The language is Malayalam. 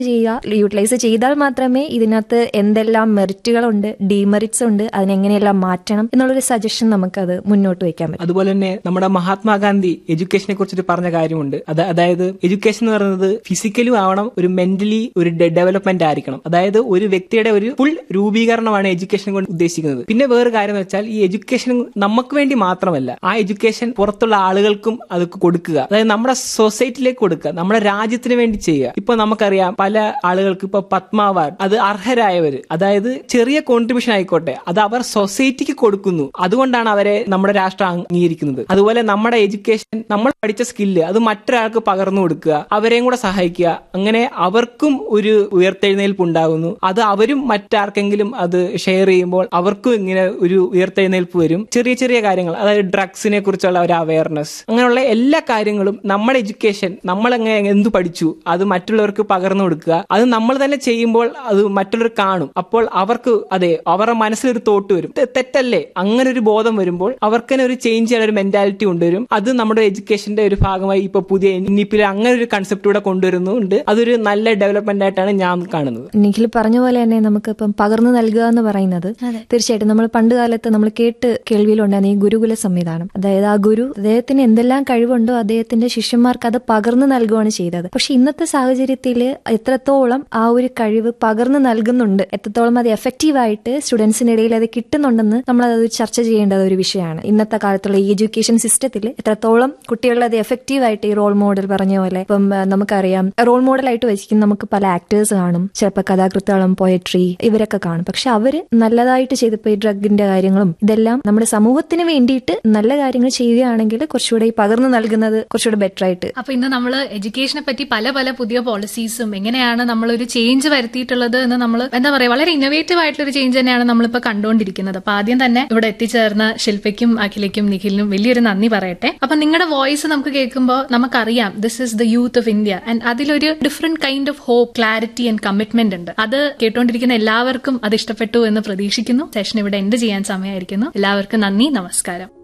ചെയ്യുക യൂട്ടിലൈസ് ചെയ്താൽ മാത്രമേ ഇതിനകത്ത് എന്തെല്ലാം മെറിറ്റുകളുണ്ട് ഡീമെറിറ്റ്സ് ഉണ്ട് അതിനെങ്ങനെയെല്ലാം മാറ്റണം എന്നുള്ളൊരു സജഷൻ നമുക്കത് മുന്നോട്ട് വയ്ക്കാൻ പറ്റും അതുപോലെ തന്നെ നമ്മുടെ മഹാത്മാഗാന്ധി എഡ്യൂക്കേഷനെ കുറിച്ചിട്ട് പറഞ്ഞ കാര്യമുണ്ട് അത് അതായത് എഡ്യൂക്കേഷൻ എന്ന് പറയുന്നത് ഫിസിക്കലും ആവണം ഒരു മെന്റലി ഒരു ഡെവലപ്മെന്റ് ആയിരിക്കണം അതായത് ഒരു വ്യക്തിയുടെ ഒരു ഫുൾ രൂപീകരണമാണ് എഡ്യൂക്കേഷൻ കൊണ്ട് ഉദ്ദേശിക്കുന്നത് പിന്നെ വേറെ കാര്യം എന്ന് വെച്ചാൽ ഈ എഡ്യൂക്കേഷൻ നമുക്ക് വേണ്ടി മാത്രമല്ല ആ എഡ്യൂക്കേഷൻ പുറത്തുള്ള ആളുകൾക്കും അത് കൊടുക്കുക അതായത് നമ്മുടെ സൊസൈറ്റിയിലേക്ക് കൊടുക്കുക നമ്മുടെ രാജ്യത്തിന് വേണ്ടി ചെയ്യുക ഇപ്പൊ നമുക്കറിയാം പല ആളുകൾക്ക് ഇപ്പൊ പത്മ അവാർഡ് അത് അർഹരായവർ അതായത് ചെറിയ കോൺട്രിബ്യൂഷൻ ആയിക്കോട്ടെ അത് അവർ സൊസൈറ്റിക്ക് കൊടുക്കുന്നു അതുകൊണ്ടാണ് അവരെ നമ്മുടെ രാഷ്ട്രം അംഗീകരിക്കുന്നത് അതുപോലെ നമ്മുടെ എഡ്യൂക്കേഷൻ നമ്മൾ പഠിച്ച സ്കില്ല് അത് മറ്റൊരാൾക്ക് പകർന്നു കൊടുക്കുക അവരെയും കൂടെ സഹായിക്കുക അങ്ങനെ അവർക്കും ഒരു ഉയർത്തെഴുന്നേൽപ്പ് ഉണ്ടാകുന്നു അത് അവരും മറ്റാർക്കെങ്കിലും അത് ഷെയർ ചെയ്യുമ്പോൾ അവർക്കും ഇങ്ങനെ ഒരു ഉയർത്തെഴുന്നേൽപ്പ് വരും ചെറിയ ചെറിയ കാര്യങ്ങൾ അതായത് ഡ്രഗ്സിനെ കുറിച്ചുള്ള ഒരു അവയർനെസ് അങ്ങനെയുള്ള എല്ലാ കാര്യങ്ങളും നമ്മുടെ എഡ്യൂക്കേഷൻ നമ്മൾ എങ്ങനെ എന്ത് പഠിച്ചു അത് മറ്റുള്ളവർക്ക് പകർന്നു കൊടുക്കുക അത് നമ്മൾ തന്നെ ചെയ്യുമ്പോൾ അത് മറ്റുള്ളവർ കാണും അപ്പോൾ അവർക്ക് അതെ അവരുടെ മനസ്സിലൊരു തോട്ട് വരും തെ- തെറ്റല്ലേ അങ്ങനെ ഒരു ബോധം വരുമ്പോൾ അവർക്ക് തന്നെ ഒരു ചേഞ്ച് ചെയ്യാൻ ഒരു മെന്റാലിറ്റി കൊണ്ടുവരും അത് നമ്മുടെ എഡ്യൂക്കേഷന്റെ ഒരു ഭാഗമായി ഇപ്പൊ പുതിയ ഇനിപ്പിൽ അങ്ങനെ ഒരു കൺസെപ്റ്റ് കൂടെ കൊണ്ടുവരുന്നുണ്ട് അതൊരു നല്ല ഡെവലപ്മെന്റ് ആയിട്ടാണ് ഞാൻ കാണുന്നത് നിഖിൽ പറഞ്ഞ പോലെ തന്നെ നമുക്കിപ്പം പകർന്നു നൽകുക എന്ന് പറയുന്നത് തീർച്ചയായിട്ടും നമ്മൾ പണ്ട് കാലത്ത് നമ്മൾ കേട്ട് കേൾവിയിലുണ്ടായിരുന്ന ഈ ഗുരുകുല സംവിധാനം അതായത് ആ ഗുരു അദ്ദേഹത്തിന് എന്തെല്ലാം കഴിവുണ്ടോ അദ്ദേഹത്തിന്റെ ശിഷ്യന്മാർക്ക് അത് പകർന്നു നൽകുകയാണ് ചെയ്തത് പക്ഷെ ഇന്നത്തെ സാഹചര്യത്തിൽ എത്രത്തോളം ആ ഒരു കഴിവ് പകർന്നു നൽകുന്നുണ്ട് എത്രത്തോളം അത് എഫക്റ്റീവായിട്ട് സ്റ്റുഡൻസിനിടയിൽ അത് കിട്ടുന്നുണ്ടെന്ന് നമ്മൾ അത് ചർച്ച ചെയ്യേണ്ടത് ഒരു വിഷയമാണ് ഇന്നത്തെ കാലത്തുള്ള ഈ എഡ്യൂക്കേഷൻ സിസ്റ്റത്തിൽ എത്രത്തോളം കുട്ടികളിൽ അത് എഫക്റ്റീവായിട്ട് ഈ റോൾ മോഡൽ പറഞ്ഞ പോലെ ഇപ്പം ആ, നമുക്കറിയാം റോൾ മോഡലായിട്ട് വെച്ചിരിക്കുന്ന നമുക്ക് പല ആക്ടേഴ്സ് കാണും ചിലപ്പോൾ കഥാകൃത്തുകളും പോയട്രി ഇവരൊക്കെ കാണും പക്ഷെ അവര് നല്ലതായിട്ട് ചെയ്തപ്പോൾ ഈ ഡ്രഗിന്റെ കാര്യങ്ങളും ഇതെല്ലാം നമ്മുടെ സമൂഹത്തിന് വേണ്ടിയിട്ട് നല്ല കാര്യങ്ങൾ ചെയ്യുകയാണെങ്കിൽ കുറച്ചുകൂടെ ഈ പകർന്നു നൽകുന്നത് കുറച്ചുകൂടെ ബെറ്റർ ആയിട്ട് അപ്പൊ ഇന്ന് നമ്മൾ എഡ്യൂക്കേഷനെ പറ്റി പല പല പുതിയ പോളിസീസും എങ്ങനെയാണ് നമ്മൾ ഒരു ചേഞ്ച് വരുത്തിയിട്ടുള്ളത് എന്ന് നമ്മൾ എന്താ പറയാ വളരെ ഇന്നോവേറ്റീവ് ആയിട്ടുള്ള ഒരു ചേഞ്ച് തന്നെയാണ് നമ്മളിപ്പോ കണ്ടുകൊണ്ടിരിക്കുന്നത് അപ്പൊ ആദ്യം തന്നെ ഇവിടെ എത്തിച്ചേർന്ന ശില്പയ്ക്കും അഖിലയ്ക്കും നിഖിലിനും വലിയൊരു നന്ദി പറയട്ടെ അപ്പൊ നിങ്ങളുടെ വോയിസ് നമുക്ക് കേൾക്കുമ്പോൾ നമുക്കറിയാം this is the youth of India and അതിലൊരു different kind of hope clarity and commitment ഉണ്ട് അത് കേട്ടുകൊണ്ടിരിക്കുന്ന എല്ലാവർക്കും അത് ഇഷ്ടപ്പെട്ടു എന്ന് പ്രതീക്ഷിക്കുന്നു സെഷൻ ഇവിടെ എൻഡ് ചെയ്യാൻ സമയമായിരിക്കുന്നു എല്ലാവർക്കും നന്ദി നമസ്കാരം